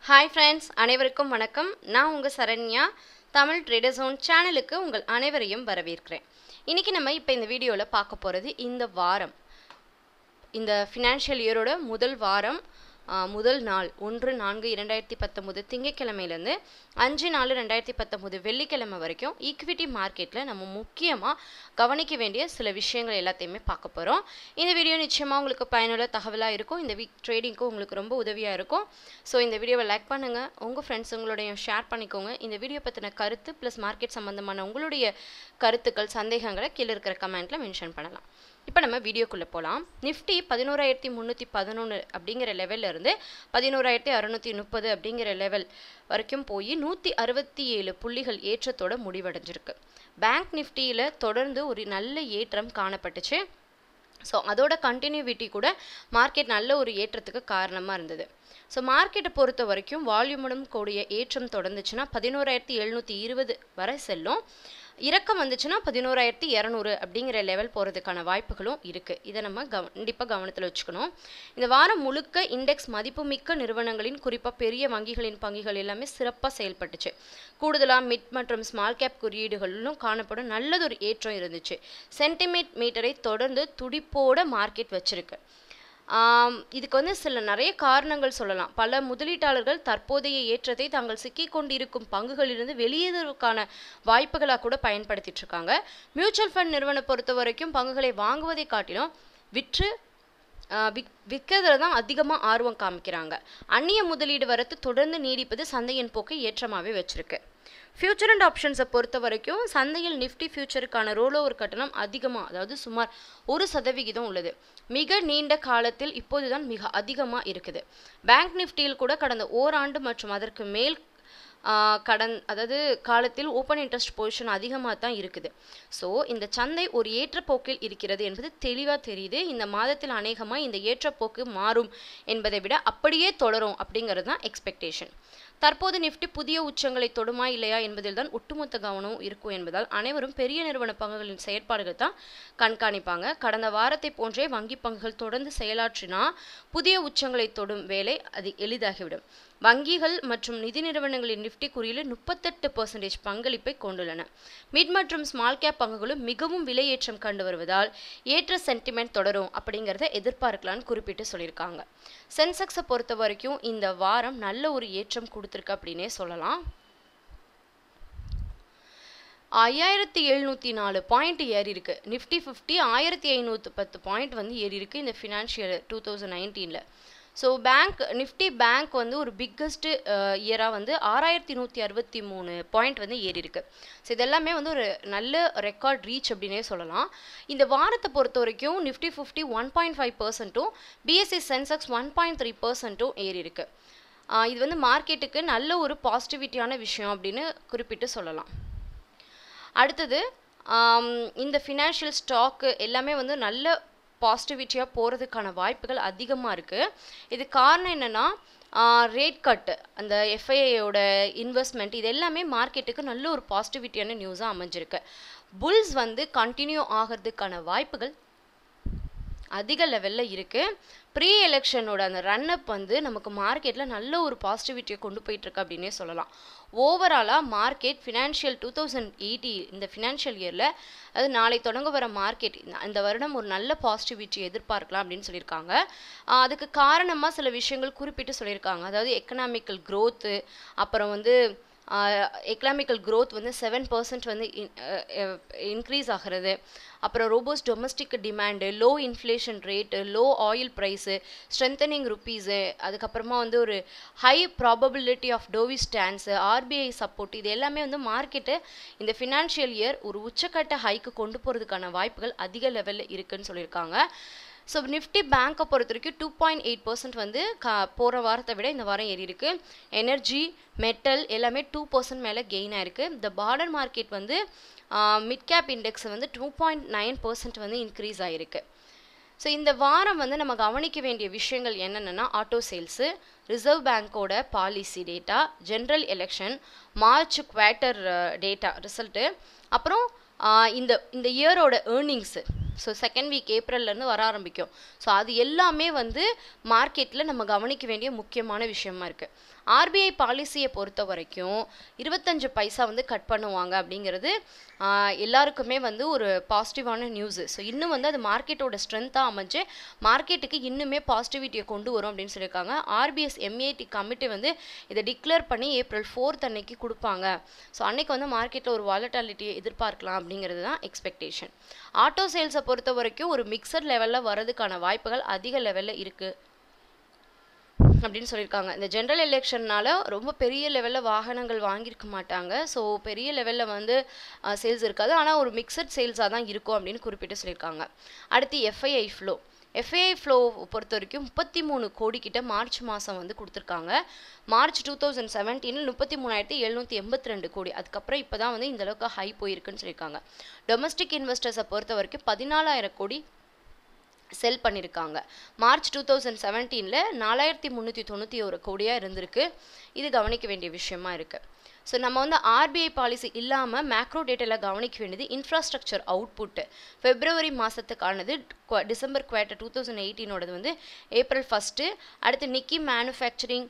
hi friends அனைவருக்கும் வணக்கம் நான் உங்கள் சரண்யா தமிழ் ட்ரேடர் ஜோன் சேனலுக்கு உங்கள் அனைவரையும் வரவேற்கிறேன் இன்றைக்கி நம்ம இப்போ இந்த வீடியோவில் பார்க்க போகிறது இந்த வாரம் இந்த ஃபினான்ஷியல் இயரோட முதல் வாரம் ஆ, முதல் நாள் ஒன்று நான்கு இரண்டாயிரத்தி பத்தொம்போது திங்கட்கிழமையிலேருந்து அஞ்சு நாலு ரெண்டாயிரத்தி பத்தொம்போது வெள்ளிக்கிழமை வரைக்கும் ஈக்விட்டி மார்க்கெட்டில் நம்ம முக்கியமாக கவனிக்க வேண்டிய சில விஷயங்கள் எல்லாத்தையுமே பார்க்க போகிறோம் இந்த வீடியோ நிச்சயமாக உங்களுக்கு பயனுள்ள தகவலாக இருக்கும் இந்த வீக் ட்ரேடிங்க்கும் உங்களுக்கு ரொம்ப உதவியாக இருக்கும் ஸோ இந்த வீடியோவை லைக் பண்ணுங்கள் உங்கள் ஃப்ரெண்ட்ஸ் உங்களோடையும் ஷேர் பண்ணிக்கோங்க இந்த வீடியோ பற்றின கருத்து ப்ளஸ் மார்க்கெட் சம்மந்தமான உங்களுடைய கருத்துக்கள் சந்தேகங்களை கீழே இருக்கிற கமெண்ட்டில் மென்ஷன் பண்ணலாம் இப்போ நம்ம வீடியோக்குள்ளே போகலாம் நிஃப்டி பதினோராயிரத்தி முந்நூற்றி பதினொன்று அப்படிங்கிற லெவல்ல இருந்து பதினோராயிரத்தி அறநூற்றி முப்பது அப்படிங்கிற லெவல் வரைக்கும் போய் நூற்றி அறுபத்தி ஏழு புள்ளிகள் ஏற்றத்தோட முடிவடைஞ்சிருக்கு பேங்க் நிஃப்டியில் தொடர்ந்து ஒரு நல்ல ஏற்றம் காணப்பட்டுச்சு ஸோ அதோட கண்டினியூவிட்டி கூட மார்க்கெட் நல்ல ஒரு ஏற்றத்துக்கு காரணமாக இருந்தது ஸோ மார்க்கெட்டை பொறுத்த வரைக்கும் வால்யூமுடன் கூடிய ஏற்றம் தொடர்ந்துச்சுன்னா பதினோராயிரத்தி எழுநூற்றி இருபது வரை செல்லும் இறக்கம் வந்துச்சுன்னா பதினோராயிரத்தி இரநூறு அப்படிங்கிற லெவல் போகிறதுக்கான வாய்ப்புகளும் இருக்குது இதை நம்ம கவ கண்டிப்பாக கவனத்தில் வச்சுக்கணும் இந்த வாரம் முழுக்க இண்டெக்ஸ் மதிப்புமிக்க நிறுவனங்களின் குறிப்பாக பெரிய வங்கிகளின் பங்குகள் எல்லாமே சிறப்பாக செயல்பட்டுச்சு கூடுதலாக மிட் மற்றும் ஸ்மால் கேப் குறியீடுகளிலும் காணப்படும் நல்லதொரு ஏற்றம் இருந்துச்சு சென்டிமீட் மீட்டரை தொடர்ந்து துடிப்போட மார்க்கெட் வச்சிருக்கு ஆம், இதுக்கு வந்து சில நிறைய காரணங்கள் சொல்லலாம் பல முதலீட்டாளர்கள் தற்போதைய ஏற்றத்தை தாங்கள் சிக்கிக் கொண்டிருக்கும் பங்குகளிலிருந்து வெளியேறுவதற்கான வாய்ப்புகளாக கூட பயன்படுத்திட்டு இருக்காங்க மியூச்சுவல் ஃபண்ட் நிறுவனம் பொறுத்த வரைக்கும் பங்குகளை வாங்குவதை காட்டிலும் விற்று ஆஹ் விக் விற்கிறதுல தான் அதிகமாக ஆர்வம் காமிக்கிறாங்க அந்நிய முதலீடு வரத்து தொடர்ந்து நீடிப்பது சந்தையின் போக்கை ஏற்றமாகவே வச்சிருக்கு ஃபியூச்சர் அண்ட் ஆப்ஷன்ஸை பொறுத்த வரைக்கும் சந்தையில் நிஃப்டி ஃபியூச்சருக்கான ரோல் ஓவர் கட்டணம் அதிகமாக அதாவது சுமார் ஒரு சதவிகிதம் உள்ளது மிக நீண்ட காலத்தில் இப்போதுதான் மிக அதிகமாக இருக்குது பேங்க் நிஃப்டியில் கூட கடந்த ஓராண்டு மற்றும் அதற்கு மேல் ஆஹ் கடன் அதாவது காலத்தில் ஓப்பன் இன்ட்ரெஸ்ட் பொசிஷன் அதிகமாக தான் இருக்குது ஸோ இந்த சந்தை ஒரு ஏற்றப்போக்கில் இருக்கிறது என்பது தெளிவாக தெரியுது இந்த மாதத்தில் அநேகமாக இந்த ஏற்றப்போக்கு மாறும் என்பதை விட அப்படியே தொடரும் அப்படிங்கிறது தான் எக்ஸ்பெக்டேஷன் தற்போது நிஃப்டி புதிய உச்சங்களை தொடுமா இல்லையா என்பதில் தான் ஒட்டுமொத்த கவனம் இருக்கும் என்பதால் அனைவரும் பெரிய நிறுவன பங்குகளின் செயற்பாடுகள் தான் கண்காணிப்பாங்க கடந்த வாரத்தை போன்றே வங்கி பங்குகள் தொடர்ந்து செயலாற்றினா புதிய உச்சங்களை தொடும் வேலை அது எளிதாகிவிடும் வங்கிகள் மற்றும் நிதி நிறுவனங்களின் நிஃப்டி குறியில் முப்பத்தெட்டு பர்சன்டேஜ் பங்களிப்பை கொண்டுள்ளன மிட் மற்றும் ஸ்மால் கேப் பங்குகளும் மிகவும் விலையேற்றம் கண்டு வருவதால் ஏற்ற சென்டிமெண்ட் தொடரும் அப்படிங்கிறத எதிர்பார்க்கலாம்னு குறிப்பிட்டு சொல்லியிருக்காங்க சென்செக்ஸை பொறுத்த வரைக்கும் இந்த வாரம் நல்ல ஒரு ஏற்றம் கொடுத்துருக்கு அப்படின்னே சொல்லலாம் ஐயாயிரத்தி எழுநூற்றி நாலு பாயிண்ட் ஏறி இருக்கு நிஃப்டி ஃபிஃப்டி ஆயிரத்தி ஐநூற்றி பத்து பாயிண்ட் வந்து ஏறி இருக்கு இந்த ஃபினான்ஷியல் டூ தௌசண்ட் நைன்டீனில் ஸோ பேங்க் நிஃப்டி பேங்க் வந்து ஒரு பிக்கஸ்ட் இயராக வந்து ஆறாயிரத்தி நூற்றி அறுபத்தி மூணு பாயிண்ட் வந்து ஏறி இருக்கு ஸோ இதெல்லாமே வந்து ஒரு நல்ல ரெக்கார்ட் ரீச் அப்படின்னே சொல்லலாம் இந்த வாரத்தை பொறுத்த வரைக்கும் Nifty fifty one point five பர்சன்ட்டும் BSE Sensex one point three பர்சன்ட்டும் ஏறி இருக்கு ஆஹ் இது வந்து மார்க்கெட்டுக்கு நல்ல ஒரு பாசிட்டிவிட்டியான விஷயம் அப்படின்னு குறிப்பிட்டு சொல்லலாம் அடுத்தது ஆம், இந்த ஃபினான்ஷியல் ஸ்டாக்கு எல்லாமே வந்து நல்ல பாசிட்டிவிட்டியாக போகிறதுக்கான வாய்ப்புகள் அதிகமாக இருக்குது இது காரணம் என்னென்னா ரேட் கட்டு அந்த எஃப்ஐஐயோட இன்வெஸ்ட்மெண்ட் இது எல்லாமே மார்க்கெட்டுக்கு நல்ல ஒரு பாசிட்டிவிட்டியான நியூஸாக அமைஞ்சிருக்கு புல்ஸ் வந்து கண்டினியூ ஆகிறதுக்கான வாய்ப்புகள் அதிக லெவலில் இருக்குது ப்ரீ எலெக்ஷனோட அந்த ரன் அப் வந்து நமக்கு மார்க்கெட்டில் நல்ல ஒரு பாசிட்டிவிட்டியை கொண்டு போயிட்டுருக்கு அப்படின்னே சொல்லலாம் ஓவராலாக market financial two thousand eighty இந்த ஃபினான்ஷியல் இயரில் அது நாளை தொடங்க வர மார்க்கெட் இந்த வருடம் ஒரு நல்ல பாசிட்டிவிட்டி எதிர்பார்க்கலாம் அப்படின்னு சொல்லியிருக்காங்க ஆஹ் அதுக்கு காரணமாக சில விஷயங்கள் குறிப்பிட்டு சொல்லியிருக்காங்க அதாவது எக்கனாமிக்கல் growth அப்புறம் வந்து எக்கனாமிக்கல் growth வந்து செவன் பர்சன்ட் வந்து இன்க்ரீஸ் ஆகிறது அப்புறம் robust domestic demand low inflation rate low oil price strengthening rupees அதுக்கப்புறமா வந்து ஒரு high probability of dovish stance RBI support இது எல்லாமே வந்து மார்க்கெட்டு இந்த ஃபினான்ஷியல் இயர் ஒரு உச்சக்கட்ட ஹைக்கு கொண்டு போகிறதுக்கான வாய்ப்புகள் அதிக லெவலில் இருக்குன்னு சொல்லியிருக்காங்க ஸோ நிஃப்டி பேங்க்கை பொறுத்த வரைக்கும் டூ பாயிண்ட் எயிட் பர்சன்ட் வந்து கா போகிற வாரத்தை விட இந்த வாரம் ஏறி இருக்கு எனர்ஜி மெட்டல் எல்லாமே டூ பர்சன்ட் மேலே கெயின் ஆயிருக்கு இந்த பார்டர் மார்க்கெட் வந்து மிட் கேப் இண்டெக்ஸ் வந்து டூ பாயிண்ட் நைன் பர்சன்ட் வந்து இன்க்ரீஸ் ஆயிருக்கு ஸோ இந்த வாரம் வந்து நம்ம கவனிக்க வேண்டிய விஷயங்கள் என்னென்னா ஆட்டோ சேல்ஸு ரிசர்வ் பேங்க்கோட policy data general election March quarter data result அப்புறம் ஆஹ் இந்த இந்த இயரோட ஏர்னிங்ஸு ஸோ செகண்ட் வீக் ஏப்ரல்லேருந்து வர ஆரம்பிக்கும் ஸோ அது எல்லாமே வந்து மார்க்கெட்டில் நம்ம கவனிக்க வேண்டிய முக்கியமான விஷயமா இருக்குது ஆர்பிஐ பாலிசியை பொறுத்த வரைக்கும் இருபத்தஞ்சு பைசா வந்து கட் பண்ணுவாங்க அப்படிங்கிறது ஆஹ், எல்லாருக்குமே வந்து ஒரு பாசிட்டிவான நியூஸு ஸோ இன்னும் வந்து அது மார்க்கெட்டோட ஸ்ட்ரென்த்தாக அமைஞ்சு மார்க்கெட்டுக்கு இன்னுமே பாசிட்டிவிட்டியை கொண்டு வரும் அப்படின்னு சொல்லியிருக்காங்க ஆர்பிஎஸ் எம்ஏடி கமிட்டி வந்து இதை டிக்ளேர் பண்ணி ஏப்ரல் ஃபோர்த் அன்னைக்கு கொடுப்பாங்க ஸோ அன்னைக்கு வந்து மார்க்கெட்டில் ஒரு வாலட்டாலிட்டியை எதிர்பார்க்கலாம் அப்படிங்கிறது தான் எக்ஸ்பெக்டேஷன் ஆட்டோ சேல்ஸை பொறுத்த வரைக்கும் ஒரு மிக்சட் லெவலில் வரதுக்கான வாய்ப்புகள் அதிக லெவலில் இருக்குது அப்படின்னு சொல்லியிருக்காங்க இந்த ஜென்ரல் எலெக்ஷன்னால ரொம்ப பெரிய லெவலில் வாகனங்கள் வாங்கியிருக்க மாட்டாங்க ஸோ பெரிய லெவலில் வந்து சேல்ஸ் இருக்காது ஆனால் ஒரு மிக்சட் சேல்ஸாக தான் இருக்கும் அப்படின்னு குறிப்பிட்டு சொல்லியிருக்காங்க அடுத்து எஃப்ஐஐ ஃப்ளோ எஃப்ஐஐ ஃப்ளோ பொறுத்த வரைக்கும் முப்பத்தி மூணு கோடி கிட்ட மார்ச் மாதம் வந்து கொடுத்துருக்காங்க மார்ச் டூ தௌசண்ட் செவன்டீனில் முப்பத்தி மூணாயிரத்தி எழுநூற்றி எண்பத்தி ரெண்டு கோடி அதுக்கப்புறம் இப்போ தான் வந்து இந்த அளவுக்கு ஹை போயிருக்குன்னு சொல்லியிருக்காங்க டொமஸ்டிக் இன்வெஸ்டர்ஸை பொறுத்த வரைக்கும் பதினாலாயிரம் கோடி செல் பண்ணியிருக்காங்க மார்ச் டூ தௌசண்ட் செவன்டீனில் நாலாயிரத்தி முந்நூற்றி தொண்ணூற்றி ஒரு கோடியாக இருந்திருக்கு இது கவனிக்க வேண்டிய விஷயமா இருக்குது ஸோ நம்ம வந்து ஆர்பிஐ பாலிசி இல்லாமல் மேக்ரோ டேட்டாவில் கவனிக்க வேண்டியது இன்ஃப்ராஸ்ட்ரக்சர் அவுட்புட்டு ஃபெப்ரவரி மாதத்துக்கானது டிசம்பர் குவார்ட்டர் டூ தௌசண்ட் எயிட்டீனோடது வந்து ஏப்ரல் ஃபஸ்ட்டு அடுத்து நிக்கி மேனுஃபேக்சரிங்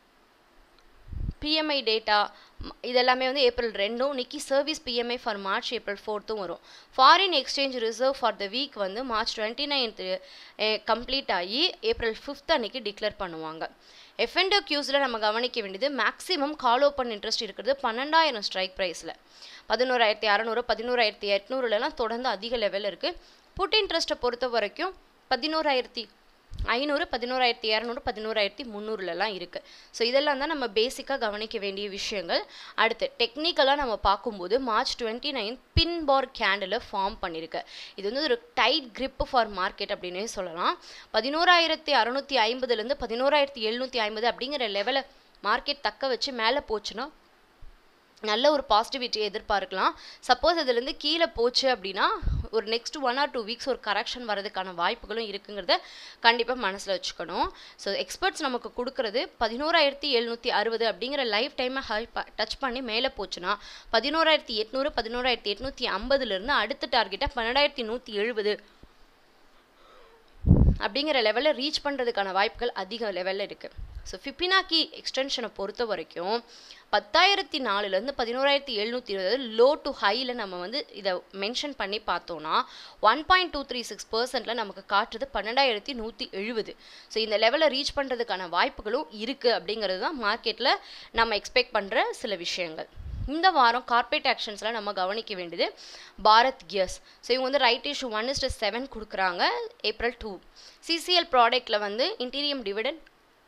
பிஎம்ஐ டேட்டா இதெல்லாமே வந்து ஏப்ரல் ரெண்டும் Nikkei service PMI for March April ஃபோர்த்தும் வரும் foreign exchange reserve for the week வந்து மார்ச் டுவெண்ட்டி நைன்த்து கம்ப்ளீட் ஆகி ஏப்ரல் ஃபிஃப்த் அன்னைக்கு டிக்ளேர் பண்ணுவாங்க எஃப்என்டோ கியூஸில் நம்ம கவனிக்க வேண்டியது மேக்ஸிமம் கால் ஓப்பன் இன்ட்ரெஸ்ட் இருக்கிறது பன்னெண்டாயிரம் ஸ்ட்ரைக் ப்ரைஸில் பதினோராயிரத்தி அறநூறு பதினோராயிரத்தி எட்நூறுலலாம் தொடர்ந்து அதிக லெவலில் இருக்குது புட் இன்ட்ரெஸ்ட்டை பொறுத்த வரைக்கும் பதினோராயிரத்தி ஐநூறு பதினோராயிரத்தி இரநூறு பதினோராயிரத்தி முந்நூறுலலாம் இருக்குது ஸோ இதெல்லாம் தான் நம்ம பேசிக்காக கவனிக்க வேண்டிய விஷயங்கள் அடுத்து டெக்னிக்கலாக நம்ம பார்க்கும்போது March twenty nine pin bar candle form பண்ணியிருக்கு இது வந்து ஒரு டைட் grip ஃபார் மார்க்கெட் அப்படின்னே சொல்லலாம் பதினோராயிரத்தி அறநூற்றி ஐம்பதுலேருந்து பதினோராயிரத்தி எழுநூற்றி ஐம்பது அப்படிங்கிற லெவலை மார்க்கெட் தக்க வச்சு மேலே போச்சுன்னா நல்ல ஒரு பாசிட்டிவிட்டியை எதிர்பார்க்கலாம் சப்போஸ் இதுலேருந்து கீழே போச்சு அப்படின்னா ஒரு next one or two weeks ஒரு கரெக்ஷன் வரதுக்கான வாய்ப்புகளும் இருக்குங்கிறத கண்டிப்பாக மனசில் வச்சுக்கணும் ஸோ எக்ஸ்பர்ட்ஸ் நமக்கு கொடுக்குறது பதினோராயிரத்தி எழுநூற்றி அறுபது அப்படிங்கிற லைஃப் டைமை ஹை டச் பண்ணி மேலே போச்சுன்னா பதினோராயிரத்தி எட்நூறு பதினோராயிரத்தி எட்நூற்றி ஐம்பதுலேருந்து அடுத்த டார்கெட்டாக பன்னெண்டாயிரத்தி நூற்றி எழுபது அப்படிங்கிற லெவலில் ரீச் பண்ணுறதுக்கான வாய்ப்புகள் அதிக லெவலில் இருக்குது ஸோ ஃபிபினாக்கி எக்ஸ்டென்ஷனை பொறுத்த வரைக்கும் பத்தாயிரத்தி நாலுலேருந்து பதினோராயிரத்தி எழுநூற்றி இருபது லோ டு ஹையில் நம்ம வந்து இதை மென்ஷன் பண்ணி பார்த்தோன்னா one point two three six பர்சன்ட்டில் நமக்கு காட்டுறது பன்னெண்டாயிரத்தி நூற்றி எழுபது ஸோ இந்த லெவலில் ரீச் பண்ணுறதுக்கான வாய்ப்புகளும் இருக்குது அப்படிங்கிறது தான் மார்க்கெட்டில் நம்ம எக்ஸ்பெக்ட் பண்ணுற சில விஷயங்கள் இந்த வாரம் கார்ப்பரேட் ஆக்ஷன்ஸில் நம்ம கவனிக்க வேண்டியது பாரத் கியர்ஸ் ஸோ இவங்க வந்து right issue one is to seven கொடுக்குறாங்க ஏப்ரல் டூ சிசிஎல் ப்ராடக்ட்டில் வந்து interim dividend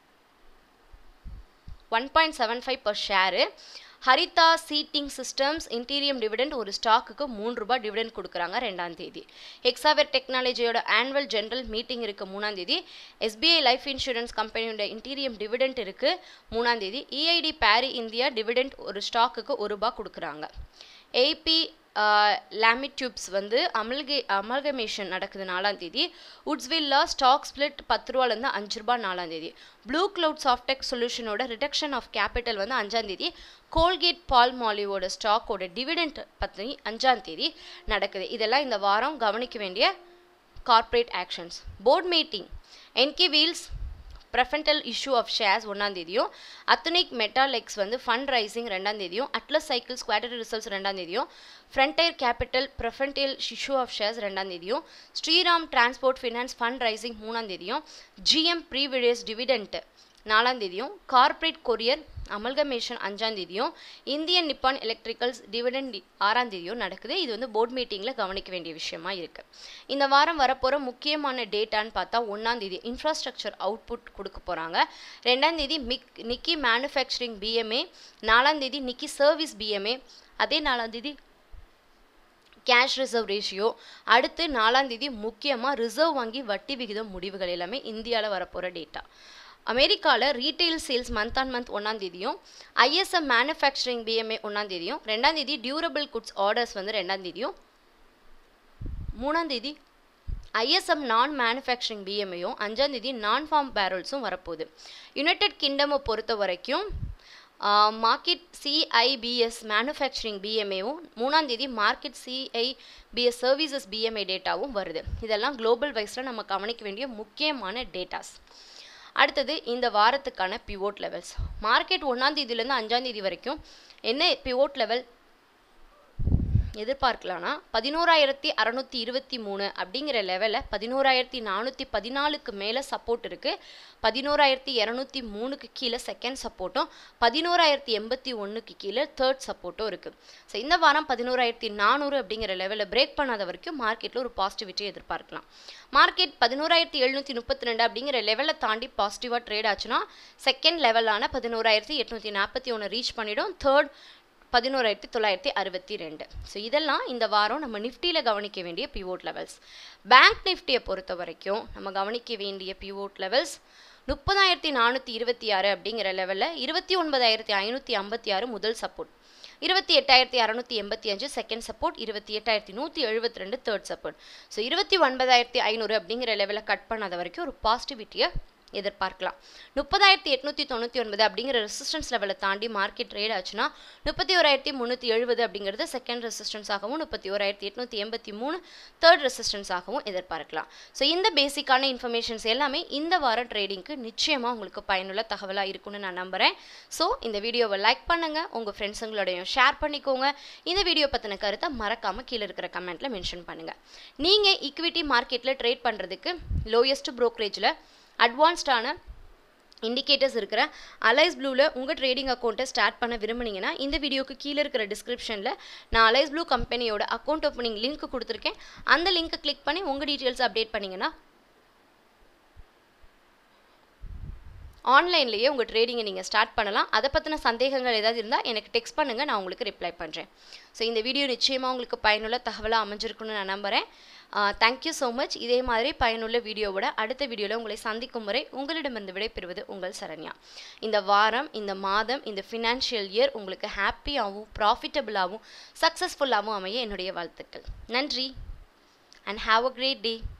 one point seven five per share Haritha seating systems interim dividend ஒரு ஸ்டாக்குக்கு மூணு ரூபாய் டிவிடெண்ட் கொடுக்குறாங்க ரெண்டாம் தேதி ஹெக்ஸாவேர் டெக்னாலஜியோட ஆனுவல் ஜென்ரல் மீட்டிங் இருக்குது மூணாம் தேதி எஸ்பிஐ லைஃப் இன்சூரன்ஸ் கம்பெனியோட இன்டீரியம் டிவிடெண்ட் இருக்குது மூணாம் தேதி இஐடி பேரி இந்தியா டிவிடெண்ட் ஒரு ஸ்டாக்குக்கு ஒரு ரூபாய் கொடுக்குறாங்க ஏபி லேமிட் டியூப்ஸ் வந்து அமல்கே அமல்கமேஷன் நடக்குது நாலாம் தேதி உட்ஸ்வில்லா ஸ்டாக் ஸ்பிளிட் பத்து ரூபாலேருந்து அஞ்சு ரூபாய் நாலாம் தேதி ப்ளூ கிளவுட் சாஃப்டெக் சொல்யூஷனோட ரிடக்ஷன் ஆஃப் கேபிட்டல் வந்து அஞ்சாம் தேதி கோல்கேட் பால் மாலிவோட ஸ்டாக்கோட டிவிடெண்ட் பற்றி அஞ்சாம் தேதி நடக்குது இதெல்லாம் இந்த வாரம் கவனிக்க வேண்டிய corporate actions board meeting NK wheels preferential issue of shares ஒன்றாம் தேதியும் அத்தனிக் மெட்டாலெக்ஸ் வந்து ஃபண்ட் ரைசிங் ரெண்டாம் தேதியும் அட்லஸ் சைக்கிள்ஸ் குவார்டர் ரிசல்ட்ஸ் ரெண்டாம் தேதியும் frontier capital preferential issue of shares ரெண்டாம் தேதியும் Shriram transport finance fund raising மூணாம் தேதியும் ஜிஎம் ப்ரீவிடியஸ் டிவிடெண்ட் நாலாம் தேதியும் கார்ப்பரேட் கொரியர் அமல்கமேஷன் அஞ்சாம் தேதியும் இந்தியன் நிப்பான் எலக்ட்ரிக்கல்ஸ் டிவிடெண்ட் ஆறாம் தேதியும் நடக்குது இது வந்து போர்ட் மீட்டிங்கில் கவனிக்க வேண்டிய விஷயமா இருக்குது இந்த வாரம் வரப்போகிற முக்கியமான டேட்டான்னு பார்த்தா ஒன்றாம் தேதி இன்ஃப்ராஸ்ட்ரக்சர் அவுட்புட் கொடுக்க போகிறாங்க ரெண்டாம் தேதி மிக் நிக்கி மேனுஃபேக்சரிங் பிஎம்ஏ நாலாம் தேதி நிக்கி சர்வீஸ் பிஎம்ஏ அதே நாலாம் தேதி கேஷ் ரிசர்வ் ரேஷியோ அடுத்து நாலாம் தேதி முக்கியமாக ரிசர்வ் வங்கி வட்டி விகிதம் முடிவுகள் எல்லாமே இந்தியாவில் வரப்போகிற டேட்டா அமெரிக்காவில் retail sales month on month ஒன்றாம் தேதியும் ஐஎஸ்எம் மேனுஃபேக்சரிங் பிஎம்ஏ ஒன்றாம் தேதியும் ரெண்டாம் தேதி டியூரபிள் குட்ஸ் ஆர்டர்ஸ் வந்து ரெண்டாம் தேதியும் மூணாம் தேதி ஐஎஸ்எம் நான் மேனுஃபேக்சரிங் பிஎம்ஐயும் அஞ்சாம் தேதி நான் ஃபார்ம் பேரல்ஸும் வரப்போகுது யுனைடெட் கிங்டமை பொறுத்த வரைக்கும் மார்க்கெட் சிஐபிஎஸ் மேனுஃபேக்சரிங் பிஎம்ஏவும் மூணாம் தேதி மார்க்கெட் சிஐபிஎஸ் சர்வீசஸ் பிஎம்ஏ டேட்டாவும் வருது இதெல்லாம் குளோபல் வைஸில் நம்ம கவனிக்க வேண்டிய முக்கியமான டேட்டாஸ் அடுத்தது இந்த வாரத்துக்கான பிவோட் லெவல்ஸ் மார்க்கெட் ஒன்றாம் தேதியிலேருந்து அஞ்சாம் தேதி வரைக்கும் என்ன பிவோட் லெவல் எதிர்பார்க்கலாம்னா பதினோராயிரத்தி அறநூற்றி இருபத்தி மூணு அப்படிங்கிற லெவலில் பதினோராயிரத்தி நானூற்றி பதினாலுக்கு மேலே சப்போர்ட் இருக்குது பதினோராயிரத்தி இரநூத்தி மூணுக்கு கீழே செகண்ட் சப்போர்ட்டும் பதினோராயிரத்தி எண்பத்தி ஒன்றுக்கு கீழே தேர்ட் சப்போர்ட்டும் இருக்குது ஸோ இந்த வாரம் பதினோராயிரத்தி நானூறு அப்படிங்கிற லெவலில் பிரேக் பண்ணாத வரைக்கும் மார்க்கெட்டில் ஒரு பாசிட்டிவிட்டி எதிர்பார்க்கலாம் மார்க்கெட் பதினோராயிரத்தி எழுநூற்றி முப்பத்தி ரெண்டு அப்படிங்கிற லெவலை தாண்டி பாசிட்டிவாக ட்ரேட் ஆச்சுன்னா செகண்ட் லெவலான பதினோராயிரத்தி எட்நூற்றி நாற்பத்தி ஒன்று ரீச் பண்ணிடும் தேர்ட் பதினோராயிரத்தி தொள்ளாயிரத்தி அறுபத்தி ரெண்டு ஸோ இதெல்லாம் இந்த வாரம் நம்ம நிஃப்டியில் கவனிக்க வேண்டிய பிவோட் லெவல்ஸ் பேங்க் நிஃப்டியை பொறுத்த வரைக்கும் நம்ம கவனிக்க வேண்டிய பிவோட் லெவல்ஸ் முப்பதாயிரத்தி நானூற்றி இருபத்தி ஆறு அப்படிங்கிற லெவலில் இருபத்தி ஒன்பதாயிரத்தி ஐநூற்றி ஐம்பத்தி ஆறு முதல் சப்போர்ட் இருபத்தி எட்டாயிரத்தி அறநூற்றி எண்பத்தி அஞ்சு செகண்ட் சப்போர்ட் இருபத்தி எட்டாயிரத்தி நூற்றி எழுபத்தி ரெண்டு தேர்ட் சப்போர்ட் ஸோ இருபத்தி ஒன்பதாயிரத்தி ஐநூறு அப்படிங்கிற லெவலில் கட் பண்ணாத வரைக்கும் ஒரு பாசிட்டிவிட்டியை எதிர்பார்க்கலாம் முப்பதாயிரத்தி எட்நூற்றி தொண்ணூற்றி ஒன்பது அப்படிங்கிற ரெசிஸ்டன்ஸ் லெவலை தாண்டி மார்க்கெட் ட்ரேட் ஆச்சுன்னா முப்பத்தி ஓராயிரத்தி முந்நூற்றி எழுபது அப்படிங்கிறது செகண்ட் ரெசிஸ்டன்ஸாகவும் முப்பத்தி ஓராயிரத்தி எட்நூற்றி எண்பத்தி மூணு தேர்ட் ரெசிஸ்டன்ஸாகவும் எதிர்பார்க்கலாம் ஸோ இந்த பேசிக்கான இன்ஃபர்மேஷன்ஸ் எல்லாமே இந்த வார ட்ரேடிங்க்கு நிச்சயமாக உங்களுக்கு பயனுள்ள தகவலாக இருக்கும்னு நான் நம்புகிறேன் ஸோ இந்த வீடியோவை லைக் பண்ணுங்கள் உங்கள் ஃப்ரெண்ட்ஸுங்களோடையும் ஷேர் பண்ணிக்கோங்க இந்த வீடியோ பற்றின கருத்தை மறக்காமல் கீழே இருக்கிற கமெண்ட்டில் மென்ஷன் பண்ணுங்கள் நீங்கள் ஈக்விட்டி மார்க்கெட்டில் ட்ரேட் பண்ணுறதுக்கு லோயஸ்ட் ப்ரோக்கரேஜில் அட்வான்ஸ்டான இண்டிகேட்டர்ஸ் இருக்கிற அலைஸ் ப்ளூவில் உங்கள் ட்ரேடிங் அக்கௌண்ட்டை ஸ்டார்ட் பண்ண விரும்புனீங்கன்னா இந்த வீடியோக்கு கீழே இருக்கிற டிஸ்கிரிப்ஷனில் நான் அலைஸ் ப்ளூ கம்பெனியோட அக்கௌண்ட் ஓப்பனிங் லிங்க் கொடுத்துருக்கேன் அந்த லிங்க்கை கிளிக் பண்ணி உங்கள் டீட்டெயில்ஸ் அப்டேட் பண்ணிங்கன்னா ஆன்லைன்லேயே உங்கள் ட்ரேடிங்கை நீங்கள் ஸ்டார்ட் பண்ணலாம் அதை பற்றின சந்தேகங்கள் ஏதாவது இருந்தால் எனக்கு டெக்ஸ்ட் பண்ணுங்கள் நான் உங்களுக்கு ரிப்ளை பண்ணுறேன் ஸோ இந்த வீடியோ நிச்சயமாக உங்களுக்கு பயனுள்ள தகவலாக அமைஞ்சிருக்குன்னு நான் நம்புகிறேன் தேங்க்யூ ஸோ மச் இதே மாதிரி பயனுள்ள வீடியோவோட அடுத்த வீடியோவில் உங்களை சந்திக்கும் முறை உங்களிடமிருந்து விடைபெறுவது உங்கள் சரண்யா இந்த வாரம் இந்த மாதம் இந்த ஃபினான்ஷியல் இயர் உங்களுக்கு ஹாப்பியாகவும் ப்ராஃபிட்டபுளாகவும் சக்ஸஸ்ஃபுல்லாகவும் அமைய என்னுடைய வாழ்த்துக்கள் நன்றி and have a great day